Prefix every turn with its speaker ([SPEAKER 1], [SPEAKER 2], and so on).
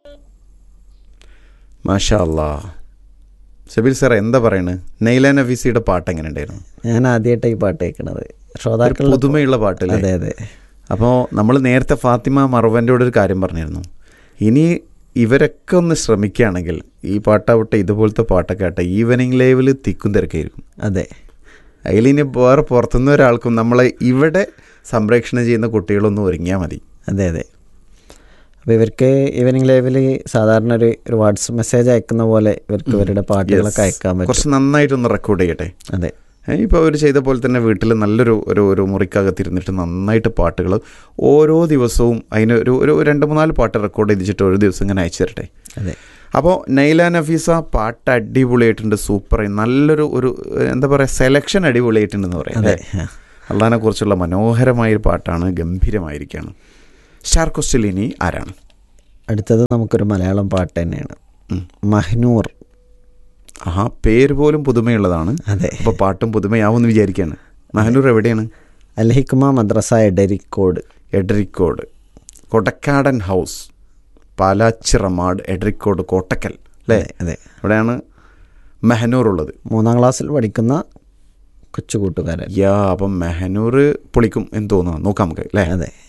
[SPEAKER 1] മാഷാ അല്ലാ ഷബീൽ സാർ എന്താ പറയണത് നൈല നഫീസിയുടെ പാട്ട് എങ്ങനെ ഉണ്ടായിരുന്നു
[SPEAKER 2] ഞാൻ ആദ്യമായിട്ട് ഈ പാട്ട് കേൾക്കണത്
[SPEAKER 1] ഒരു
[SPEAKER 2] ശ്രോതാക്കൾ
[SPEAKER 1] പുതുമയുള്ള പാട്ടല്ലേ
[SPEAKER 2] അതെ അതെ
[SPEAKER 1] അപ്പോൾ നമ്മൾ നേരത്തെ ഫാത്തിമ മറുവൻ്റെയോട് ഒരു കാര്യം പറഞ്ഞിരുന്നു ഇനി ഇവരൊക്കെ ഒന്ന് ശ്രമിക്കുകയാണെങ്കിൽ ഈ പാട്ടാവട്ടെ ഇതുപോലത്തെ പാട്ടൊക്കെ ആട്ടെ ഈവനിങ് ലൈവിൽ തിക്കും തിരക്കായിരിക്കും
[SPEAKER 2] അതെ
[SPEAKER 1] അതിലിനി വേറെ പുറത്തുനിന്ന് ഒരാൾക്കും നമ്മളെ ഇവിടെ സംപ്രേഷണം ചെയ്യുന്ന കുട്ടികളൊന്നും ഒരുങ്ങിയാൽ മതി
[SPEAKER 2] അതെ അതെ അപ്പോൾ ഇവർക്ക് ഈവനിങ് ലൈവിൽ സാധാരണ ഒരു ഒരു വാട്സപ്പ് മെസ്സേജ് അയക്കുന്ന പോലെ ഇവർക്ക് ഇവരുടെ പാട്ടുകളൊക്കെ അയക്കാൻ പറ്റും
[SPEAKER 1] കുറച്ച് നന്നായിട്ടൊന്ന് റെക്കോർഡ് ചെയ്യട്ടെ
[SPEAKER 2] അതെ
[SPEAKER 1] ഇപ്പോൾ അവർ ചെയ്ത പോലെ തന്നെ വീട്ടിൽ നല്ലൊരു ഒരു ഒരു മുറിക്കകത്തിരുന്നിട്ട് നന്നായിട്ട് പാട്ടുകൾ ഓരോ ദിവസവും അതിന് ഒരു ഒരു രണ്ട് മൂന്നാല് പാട്ട് റെക്കോർഡ് ചെയ്തിട്ട് ഒരു ദിവസം ഇങ്ങനെ അയച്ചു തരട്ടെ
[SPEAKER 2] അതെ
[SPEAKER 1] അപ്പോൾ നൈല നഫീസ പാട്ട് അടിപൊളിയായിട്ടുണ്ട് സൂപ്പർ നല്ലൊരു ഒരു എന്താ പറയുക സെലക്ഷൻ അടിപൊളിയായിട്ടുണ്ടെന്ന് പറയാം
[SPEAKER 2] അതെ
[SPEAKER 1] അല്ലേ അള്ളഹാനെ കുറിച്ചുള്ള മനോഹരമായൊരു പാട്ടാണ് ഗംഭീരമായിരിക്കുകയാണ് സ്റ്റാർ ക്വസ്റ്റിൽ ഇനി ആരാണ്
[SPEAKER 2] അടുത്തത് നമുക്കൊരു മലയാളം പാട്ട് തന്നെയാണ്
[SPEAKER 1] ഉം.
[SPEAKER 2] മഹ്നൂർ
[SPEAKER 1] ആഹാ പേര് പോലും പുതുമയുള്ളതാണ്
[SPEAKER 2] അതെ
[SPEAKER 1] അപ്പോൾ പാട്ടും പുതുമയാവുമെന്ന് വിചാരിക്കുകയാണ് മഹനൂർ എവിടെയാണ്
[SPEAKER 2] അൽഹിക്കുമ മദ്രസ എഡരിക്കോട്
[SPEAKER 1] എഡറിക്കോട് കൊടക്കാടൻ ഹൗസ് പാലാച്ചിറമാട് എഡറിക്കോട് കോട്ടക്കൽ അല്ലേ
[SPEAKER 2] അതെ അതെ
[SPEAKER 1] അവിടെയാണ് മെഹനൂർ ഉള്ളത്
[SPEAKER 2] മൂന്നാം ക്ലാസ്സിൽ പഠിക്കുന്ന കൊച്ചു കൂട്ടുകാരൻ
[SPEAKER 1] യാ അപ്പം മെഹനൂർ പൊളിക്കും എന്ന് തോന്നുന്നു നോക്കാം നമുക്ക് അല്ലേ
[SPEAKER 2] അതെ